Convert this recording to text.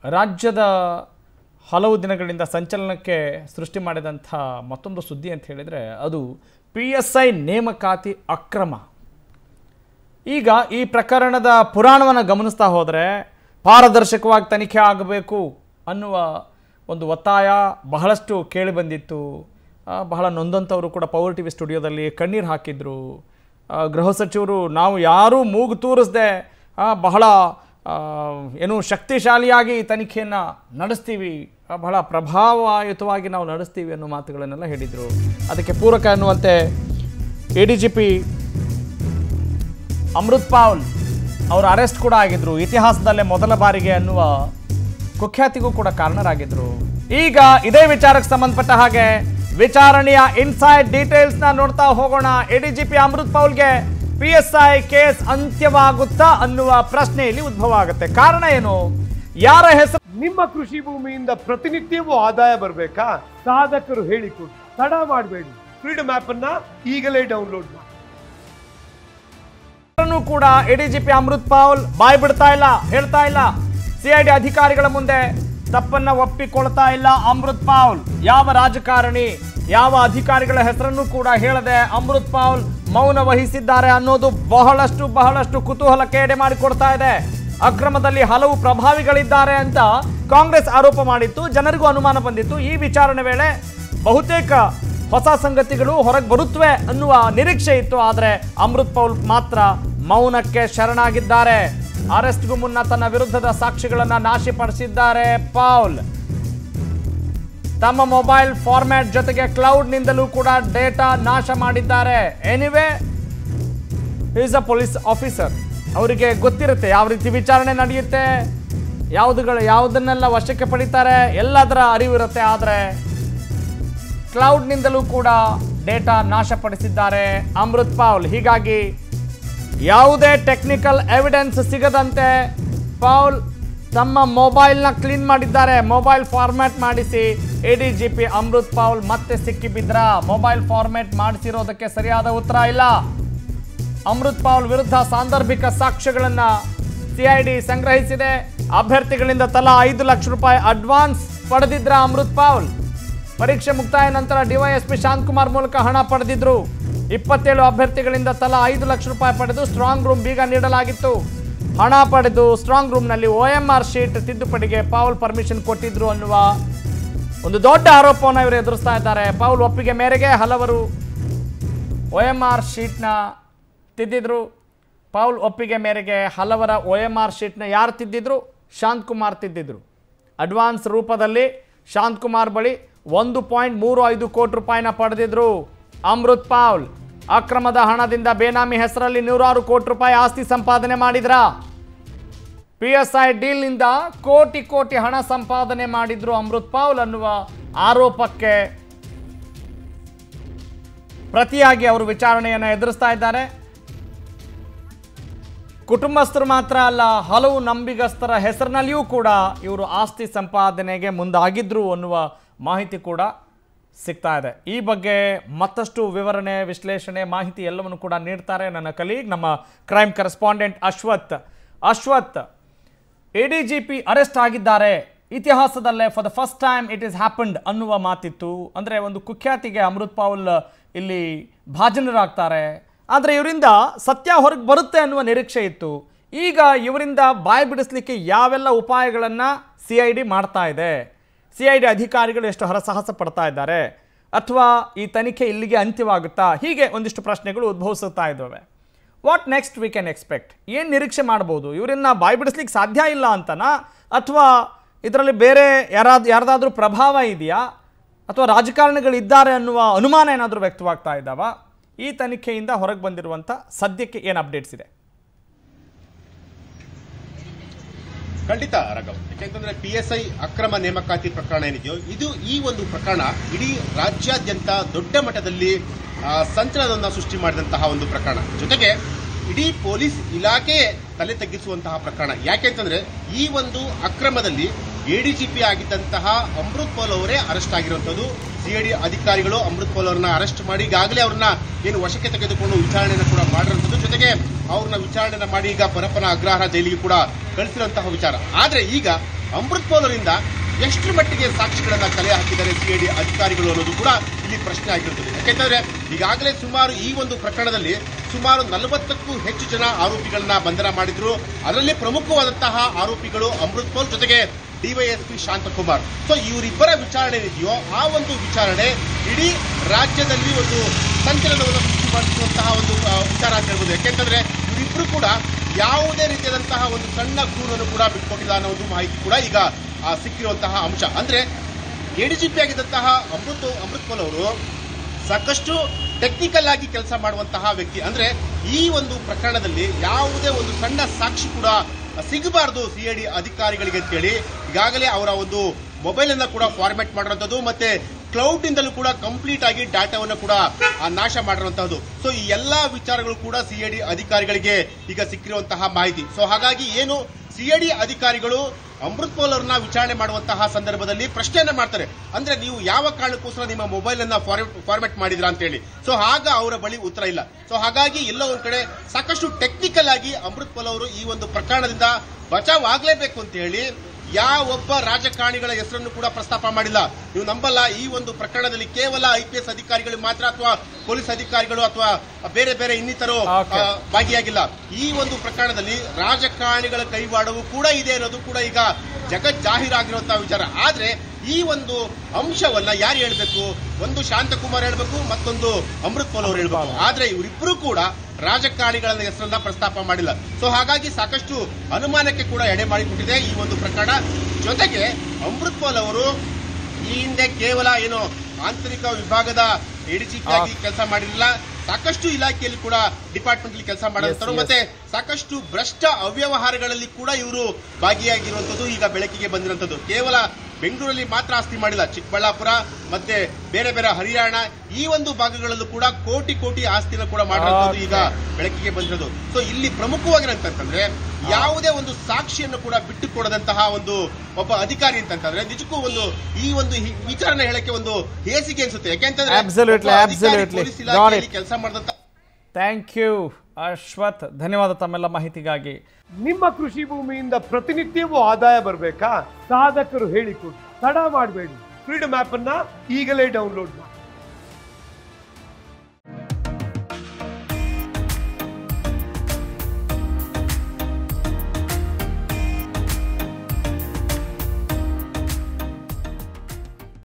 ರಾಜ್ಯದ ಹಲವು ದಿನಗಳಿಂದ ಸಂಚಲನಕ್ಕೆ ಸೃಷ್ಟಿ ಮಾಡಿದಂಥ ಮತ್ತೊಂದು ಸುದ್ದಿ ಅಂತ ಹೇಳಿದರೆ ಅದು ಪಿ ಎಸ್ ಐ ನೇಮಕಾತಿ ಅಕ್ರಮ ಈಗ ಈ ಪ್ರಕರಣದ ಪುರಾಣವನ್ನು ಗಮನಿಸ್ತಾ ಹೋದರೆ ಪಾರದರ್ಶಕವಾಗಿ ತನಿಖೆ ಆಗಬೇಕು ಅನ್ನುವ ಒಂದು ಒತ್ತಾಯ ಬಹಳಷ್ಟು ಕೇಳಿ ಬಂದಿತ್ತು ಆ, ಬಹಳ ನೊಂದಂಥವರು ಕೂಡ ಪವರ್ ಟಿ ವಿ ಸ್ಟುಡಿಯೋದಲ್ಲಿ ಕಣ್ಣೀರು ಹಾಕಿದ್ರು ಆ, ಗೃಹ ಸಚಿವರು ನಾವು ಯಾರೂ ಮೂಗು ತೂರಿಸದೆ ಬಹಳ ಆ, ಏನು ಶಕ್ತಿಶಾಲಿಯಾಗಿ ಈ ತನಿಖೆಯನ್ನು ನಡೆಸ್ತೀವಿ ಆ, ಬಹಳ ಪ್ರಭಾವಯುತವಾಗಿ ನಾವು ನಡೆಸ್ತೀವಿ ಅನ್ನೋ ಮಾತುಗಳನ್ನೆಲ್ಲ ಹೇಳಿದರು ಅದಕ್ಕೆ ಪೂರಕ ಅನ್ನುವಂತೆ A D G P Amrit Paul ಅವರು ಅರೆಸ್ಟ್ ಕೂಡ ಆಗಿದ್ರು ಇತಿಹಾಸದಲ್ಲೇ ಮೊದಲ ಬಾರಿಗೆ ಅನ್ನುವ ಕುಖ್ಯಾತಿಗೂ ಕೂಡ ಕಾರಣರಾಗಿದ್ರು ಈಗ ಇದೇ ವಿಚಾರಕ್ಕೆ ಸಂಬಂಧಪಟ್ಟ ಹಾಗೆ ವಿಚಾರಣೆಯ ಇನ್ಸೈಡ್ ಡೀಟೇಲ್ಸ್ ನ ನೋಡ್ತಾ ಹೋಗೋಣ ಎಡಿಜಿಪಿ ಅಮೃತ್ ಪೌಲ್ಗೆ ಪಿ ಎಸ್ ಐ ಕೇಸ್ ಅಂತ್ಯವಾಗುತ್ತಾ ಅನ್ನುವ ಪ್ರಶ್ನೆ ಇಲ್ಲಿ ಉದ್ಭವ ಆಗುತ್ತೆ ಕಾರಣ ಏನು ಯಾರ ಹೆಸರು ನಿಮ್ಮ ಕೃಷಿ ಭೂಮಿಯಿಂದ ಪ್ರತಿನಿತ್ಯವೂ ಆದಾಯ ಬರಬೇಕಾ ಸಾಧಕರು ಹೇಳಿಕೊಡಿ ತಡ ಮಾಡಬೇಡಿ ಫ್ರೀಡಮ್ ಆಪ್ ಅನ್ನ ಈಗಲೇ ಡೌನ್ಲೋಡ್ ಮಾಡಿ ನು ಕೂಡ ಎಡಿಜಿಪಿ ಅಮೃತ್ ಪೌಲ್ ಬಾಯ್ ಬಿಡ್ತಾ ಇಲ್ಲ ಹೇಳ್ತಾ ಇಲ್ಲ ಸಿಐಡಿ ಅಧಿಕಾರಿಗಳ ಮುಂದೆ ತಪ್ಪನ್ನ ಒಪ್ಪಿಕೊಳ್ತಾ ಇಲ್ಲ ಅಮೃತ್ ಪೌಲ್ ಯಾವ ರಾಜಕಾರಣಿ ಯಾವ ಅಧಿಕಾರಿಗಳ ಹೆಸರನ್ನು ಕೂಡ ಹೇಳದೆ ಅಮೃತ್ ಪೌಲ್ ಮೌನ ವಹಿಸಿದ್ದಾರೆ ಅನ್ನೋದು ಬಹಳಷ್ಟು ಬಹಳಷ್ಟು ಕುತೂಹಲಕ್ಕೆ ಎಡೆ ಮಾಡಿಕೊಡ್ತಾ ಇದೆ ಅಕ್ರಮದಲ್ಲಿ ಹಲವು ಪ್ರಭಾವಿಗಳಿದ್ದಾರೆ ಅಂತ ಕಾಂಗ್ರೆಸ್ ಆರೋಪ ಮಾಡಿತ್ತು ಜನರಿಗೂ ಅನುಮಾನ ಬಂದಿತ್ತು ಈ ವಿಚಾರಣೆ ವೇಳೆ ಬಹುತೇಕ ಹೊಸ ಸಂಗತಿಗಳು ಹೊರಗೆ ಬರುತ್ತವೆ ಅನ್ನುವ ನಿರೀಕ್ಷೆ ಇತ್ತು ಆದರೆ ಅಮೃತ್ ಪೌಲ್ ಮಾತ್ರ ಮೌನಕ್ಕೆ ಶರಣಾಗಿದ್ದಾರೆ ಅರೆಸ್ಟ್ಗೂ ಮುನ್ನ ತನ್ನ ವಿರುದ್ಧದ ಸಾಕ್ಷಿಗಳನ್ನ ನಾಶಪಡಿಸಿದ್ದಾರೆ ಪೌಲ್ ತಮ್ಮ ಮೊಬೈಲ್ ಫಾರ್ಮ್ಯಾಟ್ ಜೊತೆಗೆ ಕ್ಲೌಡ್ನಿಂದಲೂ ಕೂಡ ಡೇಟಾ ನಾಶ ಮಾಡಿದ್ದಾರೆ anyway is a police officer ಅವರಿಗೆ ಗೊತ್ತಿರುತ್ತೆ ಯಾವ ರೀತಿ ವಿಚಾರಣೆ ನಡೆಯುತ್ತೆ ಯಾವುದುಗಳು ಯಾವುದನ್ನೆಲ್ಲ ವಶಕ್ಕೆ ಪಡಿತಾರೆ ಎಲ್ಲದರ ಅರಿವಿರುತ್ತೆ ಆದರೆ ಕ್ಲೌಡ್ನಿಂದಲೂ ಕೂಡ ಡೇಟಾ ನಾಶಪಡಿಸಿದ್ದಾರೆ ಅಮೃತ್ ಪೌಲ್ ಹೀಗಾಗಿ ಯಾವುದೇ ಟೆಕ್ನಿಕಲ್ ಎವಿಡೆನ್ಸ್ ಸಿಗದಂತೆ ಪೌಲ್ ತಮ್ಮ ಮೊಬೈಲ್ನ ಕ್ಲೀನ್ ಮಾಡಿದ್ದಾರೆ ಮೊಬೈಲ್ ಫಾರ್ಮ್ಯಾಟ್ ಮಾಡಿಸಿ A D G P Amrit Paul ಮತ್ತೆ ಸಿಕ್ಕಿಬಿದ್ರ ಮೊಬೈಲ್ ಫಾರ್ಮ್ಯಾಟ್ ಮಾಡಿಸಿರೋದಕ್ಕೆ ಸರಿಯಾದ ಉತ್ತರ ಇಲ್ಲ ಅಮೃತ್ ಪೌಲ್ ವಿರುದ್ಧ ಸಾಂದರ್ಭಿಕ ಸಾಕ್ಷ್ಯಗಳನ್ನು ಸಿಐಡಿ ಸಂಗ್ರಹಿಸಿದೆ ಅಭ್ಯರ್ಥಿಗಳಿಂದ ತಲಾ ಐದು ಲಕ್ಷ ರೂಪಾಯಿ ಅಡ್ವಾನ್ಸ್ ಪಡೆದಿದ್ರ ಅಮೃತ್ ಪೌಲ್ ಪರೀಕ್ಷೆ ಮುಕ್ತಾಯ ನಂತರ ಡಿವೈಎಸ್ಪಿ ಶಾಂತಕುಮಾರ್ ಮೂಲಕ ಹಣ ಪಡೆದಿದ್ರು ಇಪ್ಪತ್ತೇಳು ಅಭ್ಯರ್ಥಿಗಳಿಂದ ತಲಾ ಐದು ಲಕ್ಷ ರೂಪಾಯಿ ಪಡೆದು ಸ್ಟ್ರಾಂಗ್ ರೂಮ್ ಬೀಗ ನೀಡಲಾಗಿತ್ತು ಹಣ ಪಡೆದು ಸ್ಟ್ರಾಂಗ್ ರೂಮ್ನಲ್ಲಿ ಒ ಎಂ ಆರ್ ಶೀಟ್ ತಿದ್ದುಪಡಿಗೆ ಪೌಲ್ ಪರ್ಮಿಷನ್ ಕೊಟ್ಟಿದ್ರು ಅನ್ನುವ ಒಂದು ದೊಡ್ಡ ಆರೋಪವನ್ನು ಇವರು ಎದುರಿಸ್ತಾ ಇದ್ದಾರೆ ಪೌಲ್ ಒಪ್ಪಿಗೆ ಮೇರೆಗೆ ಹಲವರು ಒ ಎಮ್ ಆರ್ ಶೀಟ್ನ ತಿದ್ದಿದ್ರು ಪೌಲ್ ಒಪ್ಪಿಗೆ ಮೇರೆಗೆ ಹಲವರ ಒ ಎಮ್ ಆರ್ ಶೀಟ್ನ ಯಾರು ತಿದ್ದಿದ್ರು ಶಾಂತ್ ಕುಮಾರ್ ತಿದ್ದಿದ್ರು ಅಡ್ವಾನ್ಸ್ ರೂಪದಲ್ಲಿ ಶಾಂತ್ ಕುಮಾರ್ ಬಳಿ ಒಂದು ಪಾಯಿಂಟ್ ಮೂರು ಐದು ಕೋಟಿ ರೂಪಾಯಿನ ಪಡೆದಿದ್ರು ಅಮೃತ್ ಪೌಲ್ ಅಕ್ರಮದ ಹಣದಿಂದ ಬೇನಾಮಿ ಹೆಸರಲ್ಲಿ ನೂರಾರು ಕೋಟಿ ರೂಪಾಯಿ ಆಸ್ತಿ ಸಂಪಾದನೆ ಮಾಡಿದ್ರ ಪಿ ಎಸ್ ಐ ಡೀಲ್ನಿಂದ ಕೋಟಿ ಕೋಟಿ ಹಣ ಸಂಪಾದನೆ ಮಾಡಿದ್ರು ಅಮೃತ್ ಪೌಲ್ ಅನ್ನುವ ಆರೋಪಕ್ಕೆ ಪ್ರತಿಯಾಗಿ ಅವರು ವಿಚಾರಣೆಯನ್ನು ಎದುರಿಸ್ತಾ ಇದ್ದಾರೆ ಕುಟುಂಬಸ್ಥರು ಮಾತ್ರ ಅಲ್ಲ ಹಲವು ನಂಬಿಗಸ್ತರ ಹೆಸರಿನಲ್ಲಿಯೂ ಕೂಡ ಇವರು ಆಸ್ತಿ ಸಂಪಾದನೆಗೆ ಮುಂದಾಗಿದ್ರು ಅನ್ನುವ ಮಾಹಿತಿ ಕೂಡ ಸಿಗ್ತಾ ಇದೆ ಈ ಬಗ್ಗೆ ಮತ್ತಷ್ಟು ವಿವರಣೆ ವಿಶ್ಲೇಷಣೆ ಮಾಹಿತಿ ಎಲ್ಲವನ್ನು ಕೂಡ ನೀಡ್ತಾರೆ ನನ್ನ ಕಲೀಗ್ ನಮ್ಮ crime correspondent Ashwath Ashwath A D G P arrest ಆಗಿದ್ದಾರೆ ಇತಿಹಾಸದಲ್ಲೇ for the first time it is happened ಅನ್ನುವ ಮಾತಿತ್ತು ಅಂದರೆ ಒಂದು ಕುಖ್ಯಾತಿಗೆ ಅಮೃತ್ ಪೌಲ್ ಇಲ್ಲಿ ಭಾಜನರಾಗ್ತಾರೆ ಆದರೆ ಇವರಿಂದ ಸತ್ಯ ಹೊರಗೆ ಬರುತ್ತೆ ಅನ್ನುವ ನಿರೀಕ್ಷೆ ಇತ್ತು ಈಗ ಇವರಿಂದ ಬಾಯಿ ಬಿಡಿಸ್ಲಿಕ್ಕೆ ಯಾವೆಲ್ಲ ಉಪಾಯಗಳನ್ನು ಸಿ ಐ ಡಿ ಮಾಡ್ತಾ ಇದೆ ಸಿ ಐ ಡಿ ಅಧಿಕಾರಿಗಳು ಎಷ್ಟು ಹರಸಾಹಸ ಪಡ್ತಾ ಇದ್ದಾರೆ ಅಥವಾ ಈ ತನಿಖೆ ಇಲ್ಲಿಗೆ ಅಂತ್ಯವಾಗುತ್ತಾ ಹೀಗೆ ಒಂದಿಷ್ಟು ಪ್ರಶ್ನೆಗಳು ಉದ್ಭವಿಸುತ್ತಾ ಇದ್ದಾವೆ what next we can expect ಏನು ನಿರೀಕ್ಷೆ ಮಾಡ್ಬೋದು ಇವರನ್ನ ಬಾಯಿ ಬಿಡಿಸ್ಲಿಕ್ಕೆ ಸಾಧ್ಯ ಇಲ್ಲ ಅಂತನಾ ಅಥವಾ ಇದರಲ್ಲಿ ಬೇರೆ ಯಾರಾದ್ ಯಾರ್ದಾದ್ರೂ ಪ್ರಭಾವ ಇದೆಯಾ ಅಥವಾ ರಾಜಕಾರಣಿಗಳಿದ್ದಾರೆ ಅನ್ನುವ ಅನುಮಾನ ಏನಾದರೂ ವ್ಯಕ್ತವಾಗ್ತಾ ಇದ್ದಾವ ಈ ತನಿಖೆಯಿಂದ ಹೊರಗೆ ಬಂದಿರುವಂಥ ಸದ್ಯಕ್ಕೆ ಏನು ಅಪ್ಡೇಟ್ಸ್ ಇದೆ ಖಂಡಿತ ರಾಘವ್ ಯಾಕೆಂತಂದ್ರೆ ಪಿ ಎಸ್ ಐ ಅಕ್ರಮ ನೇಮಕಾತಿ ಪ್ರಕರಣ ಏನಿದೆಯೋ ಇದು ಈ ಒಂದು ಪ್ರಕರಣ ಇಡೀ ರಾಜ್ಯಾದ್ಯಂತ ದೊಡ್ಡ ಮಟ್ಟದಲ್ಲಿ ಆ, ಸಂಚಲನವನ್ನ ಸೃಷ್ಟಿ ಮಾಡಿದಂತಹ ಒಂದು ಪ್ರಕರಣ ಜೊತೆಗೆ ಇಡೀ ಪೊಲೀಸ್ ಇಲಾಖೆ ತಲೆ ತಗ್ಗಿಸುವಂತಹ ಪ್ರಕರಣ ಯಾಕೆಂತಂದ್ರೆ ಈ ಒಂದು ಅಕ್ರಮದಲ್ಲಿ ಎಡಿಜಿಪಿ ಆಗಿದ್ದಂತಹ ಅಮೃತ್ ಪೌಲ್ ಅವರೇ ಅರೆಸ್ಟ್ ಆಗಿರುವಂತದ್ದು ಸಿಐಡಿ ಅಧಿಕಾರಿಗಳು ಅಮೃತ್ ಪೌಲ್ ಅವರನ್ನ ಅರೆಸ್ಟ್ ಮಾಡಿ ಈಗಾಗಲೇ ಅವ್ರನ್ನ ಏನು ವಶಕ್ಕೆ ತೆಗೆದುಕೊಂಡು ವಿಚಾರಣೆಯನ್ನು ಕೂಡ ಮಾಡಿರುವಂತದ್ದು ಜೊತೆಗೆ ಅವ್ರನ್ನ ವಿಚಾರಣೆನ ಮಾಡಿ ಈಗ ಪರಪ್ಪನ ಅಗ್ರಹಾರ ಜೈಲಿಗೆ ಕೂಡ ಕಳಿಸಿರುವಂತಹ ವಿಚಾರ ಆದ್ರೆ ಈಗ ಅಮೃತ್ ಪೌಲರಿಂದ ಎಷ್ಟು ಮಟ್ಟಿಗೆ ಸಾಕ್ಷಿಗಳನ್ನ ಕಲೆ ಹಾಕಿದ್ದಾರೆ ಸಿಐಡಿ ಅಧಿಕಾರಿಗಳು ಅನ್ನೋದು ಕೂಡ ಇಲ್ಲಿ ಪ್ರಶ್ನೆ ಆಗಿರುತ್ತದೆ ಯಾಕೆಂತಂದ್ರೆ ಈಗಾಗಲೇ ಸುಮಾರು ಈ ಒಂದು ಪ್ರಕರಣದಲ್ಲಿ ಸುಮಾರು ನಲವತ್ತಕ್ಕೂ ಹೆಚ್ಚು ಜನ ಆರೋಪಿಗಳನ್ನ ಬಂಧನ ಮಾಡಿದ್ರು ಅದರಲ್ಲಿ ಪ್ರಮುಖವಾದಂತಹ ಆರೋಪಿಗಳು ಅಮೃತ್ ಪೌಲ್ ಜೊತೆಗೆ ಡಿವೈಎಸ್ಪಿ ಶಾಂತಕುಮಾರ್ ಸೊ ಇವರಿಬ್ಬರ ವಿಚಾರಣೆ ಇದೆಯೋ ಆ ಒಂದು ವಿಚಾರಣೆ ಇಡೀ ರಾಜ್ಯದಲ್ಲಿ ಒಂದು ಸಂಚಲನವನ್ನು ಸೃಷ್ಟಿ ಮಾಡಿಸುವಂತಹ ಒಂದು ಆ, ವಿಚಾರ ಅಂತ ಹೇಳ್ಬೋದು ಯಾಕೆಂತಂದ್ರೆ ಇವರಿಬ್ರು ಕೂಡ ಯಾವುದೇ ರೀತಿಯಾದಂತಹ ಒಂದು ಸಣ್ಣ ಗೂಡನ್ನು ಕೂಡ ಬಿಟ್ಕೊಟ್ಟಿಲ್ಲ ಅನ್ನೋ ಒಂದು ಮಾಹಿತಿ ಕೂಡ ಈಗ ಆ, ಸಿಕ್ಕಿರುವಂತಹ ಅಂಶ ಅಂದ್ರೆ ಎಡಿಜಿಪಿ ಆಗಿದ್ದಂತಹ ಅಮೃತ್ ಅಮೃತ್ ಪೌಲ್ ಅವರು ಸಾಕಷ್ಟು ಟೆಕ್ನಿಕಲ್ ಆಗಿ ಕೆಲಸ ಮಾಡುವಂತಹ ವ್ಯಕ್ತಿ ಅಂದ್ರೆ ಈ ಒಂದು ಪ್ರಕರಣದಲ್ಲಿ ಯಾವುದೇ ಒಂದು ಸಣ್ಣ ಸಾಕ್ಷಿ ಕೂಡ ಸಿಗಬಾರದು ಸಿಐಡಿ ಅಧಿಕಾರಿಗಳಿಗೆ ಅಂತ ಹೇಳಿ ಈಗಾಗಲೇ ಅವರ ಒಂದು ಮೊಬೈಲ್ ಅನ್ನ ಕೂಡ ಫಾರ್ಮೆಟ್ ಮಾಡಿರುವಂತದ್ದು ಮತ್ತೆ ಕ್ಲೌಡ್ ನಿಂದಲೂ ಕೂಡ ಕಂಪ್ಲೀಟ್ ಆಗಿ ಡಾಟಾವನ್ನು ಕೂಡ ಆ, ನಾಶ ಮಾಡಿರುವಂತಹದ್ದು ಸೊ ಈ ಎಲ್ಲಾ ವಿಚಾರಗಳು ಕೂಡ ಸಿಐಡಿ ಅಧಿಕಾರಿಗಳಿಗೆ ಈಗ ಸಿಕ್ಕಿರುವಂತಹ ಮಾಹಿತಿ ಸೊ ಹಾಗಾಗಿ ಏನು ಸಿಐಡಿ ಅಧಿಕಾರಿಗಳು ಅಮೃತ್ ಪೌಲ್ ಅವ್ರನ್ನ ವಿಚಾರಣೆ ಮಾಡುವಂತಹ ಸಂದರ್ಭದಲ್ಲಿ ಪ್ರಶ್ನೆಯನ್ನ ಮಾಡ್ತಾರೆ ಅಂದ್ರೆ ನೀವು ಯಾವ ಕಾರಣಕ್ಕೋಸ್ಕರ ನಿಮ್ಮ ಮೊಬೈಲ್ ಅನ್ನ ಫಾರ್ಮೆಟ್ ಮಾಡಿದ್ರಾ ಅಂತ ಹೇಳಿ ಸೊ ಆಗ ಅವರ ಬಳಿ ಉತ್ತರ ಇಲ್ಲ ಸೊ ಹಾಗಾಗಿ ಎಲ್ಲ ಒಂದ್ ಕಡೆ ಸಾಕಷ್ಟು ಟೆಕ್ನಿಕಲ್ ಆಗಿ ಅಮೃತ್ ಪೌಲ್ ಅವರು ಈ ಒಂದು ಪ್ರಕರಣದಿಂದ ಬಚಾವ್ ಆಗ್ಲೇಬೇಕು ಅಂತ ಹೇಳಿ ಯಾವೊಬ್ಬ ರಾಜಕಾರಣಿಗಳ ಹೆಸರನ್ನು ಕೂಡ ಪ್ರಸ್ತಾಪ ಮಾಡಿಲ್ಲ ನೀವು ನಂಬಲ್ಲ ಈ ಒಂದು ಪ್ರಕರಣದಲ್ಲಿ ಕೇವಲ ಐಪಿಎಸ್ ಅಧಿಕಾರಿಗಳು ಮಾತ್ರ ಅಥವಾ ಪೊಲೀಸ್ ಅಧಿಕಾರಿಗಳು ಅಥವಾ ಬೇರೆ ಬೇರೆ ಇನ್ನಿತರು Okay. ಆ, ಭಾಗಿಯಾಗಿಲ್ಲ ಈ ಒಂದು ಪ್ರಕರಣದಲ್ಲಿ ರಾಜಕಾರಣಿಗಳ ಕೈವಾಡವು ಕೂಡ ಇದೆ ಅನ್ನೋದು ಕೂಡ ಈಗ ಜಗತ್ ಜಾಹೀರಾಗಿರುವಂತಹ ವಿಚಾರ ಆದ್ರೆ ಈ ಒಂದು ಅಂಶವನ್ನ ಯಾರು ಹೇಳ್ಬೇಕು ಒಂದು ಶಾಂತಕುಮಾರ್ ಹೇಳ್ಬೇಕು ಮತ್ತೊಂದು ಅಮೃತ್ ಪೌಲ್ ಅವರು ಹೇಳ್ಬೇಕು ಆದ್ರೆ ಇವರಿಬ್ರು ಕೂಡ ರಾಜಕಾರಣಿಗಳ ಹೆಸರನ್ನ ಪ್ರಸ್ತಾಪ ಮಾಡಿಲ್ಲ ಸೊ ಹಾಗಾಗಿ ಸಾಕಷ್ಟು ಅನುಮಾನಕ್ಕೆ ಕೂಡ ಎಡೆ ಮಾಡಿಕೊಟ್ಟಿದೆ ಈ ಒಂದು ಪ್ರಕರಣ ಜೊತೆಗೆ ಅಮೃತ್ ಪೌಲ್ ಅವರು ಈ ಹಿಂದೆ ಕೇವಲ ಏನು ಆಂತರಿಕ ವಿಭಾಗದ ಎಡಿಜಿಪಿ ಆಗಿ ಕೆಲಸ ಮಾಡಿರಲಿಲ್ಲ ಸಾಕಷ್ಟು ಇಲಾಖೆಯಲ್ಲಿ ಕೂಡ ಡಿಪಾರ್ಟ್ಮೆಂಟ್ ಅಲ್ಲಿ ಕೆಲಸ ಮಾಡಿರ್ತಾರೆ yes. ಮತ್ತೆ ಸಾಕಷ್ಟು ಭ್ರಷ್ಟ ಅವ್ಯವಹಾರಗಳಲ್ಲಿ ಕೂಡ ಇವರು ಭಾಗಿಯಾಗಿರುವಂತದ್ದು ಈಗ ಬೆಳಕಿಗೆ ಬಂದಿರುವಂತದ್ದು ಕೇವಲ ಬೆಂಗಳೂರಲ್ಲಿ ಮಾತ್ರ ಆಸ್ತಿ ಮಾಡಿಲ್ಲ ಚಿಕ್ಕಬಳ್ಳಾಪುರ ಮತ್ತೆ ಬೇರೆ ಬೇರೆ ಹರಿಯಾಣ ಈ ಒಂದು ಭಾಗಗಳಲ್ಲೂ ಕೂಡ ಕೋಟಿ ಕೋಟಿ ಆಸ್ತಿನ ಕೂಡ ಮಾಡಿರುವಂತದ್ದು ಈಗ ಬೆಳಕಿಗೆ ಬಂದಿರೋದು ಸೊ ಇಲ್ಲಿ ಪ್ರಮುಖವಾಗಿರಂತಂದ್ರೆ ಯಾವುದೇ ಒಂದು ಸಾಕ್ಷಿಯನ್ನು ಕೂಡ ಬಿಟ್ಟು ಕೊಡದಂತಹ ಒಂದು ಒಬ್ಬ ಅಧಿಕಾರಿ ಅಂತಂತಂದ್ರೆ ನಿಜಕ್ಕೂ ಒಂದು ಈ ಒಂದು ಹಿ- ವಿಚಾರಣೆ ಹೇಳಕ್ಕೆ ಒಂದು ಹೇಸಿಗೆ ಅನ್ಸುತ್ತೆ ಯಾಕೆಂತಂದ್ರೆ Absolutely, ಒಬ್ಬ ಅಧಿಕಾರಿ absolutely. ಪೊಲೀಸ್ Got ಇಲಾಖೆಯಲ್ಲಿ it. ಕೆಲಸ ಮಾಡಿದಂತ ಥ್ಯಾಂಕ್ ಯು ಅಶ್ವಥ್ ಧನ್ಯವಾದ ತಮ್ಮೆಲ್ಲ ಮಾಹಿತಿಗಾಗಿ ನಿಮ್ಮ ಕೃಷಿ ಭೂಮಿಯಿಂದ ಪ್ರತಿನಿತ್ಯವೂ ಆದಾಯ ಬರಬೇಕಾ ಸಾಧಕರು ಹೇಳಿಕೊಡಿ ತಡ ಮಾಡಬೇಡಿ ಫ್ರೀಡಮ್ ಆಪ್ ಅನ್ನ ಈಗಲೇ ಡೌನ್ಲೋಡ್ ಮಾಡಿ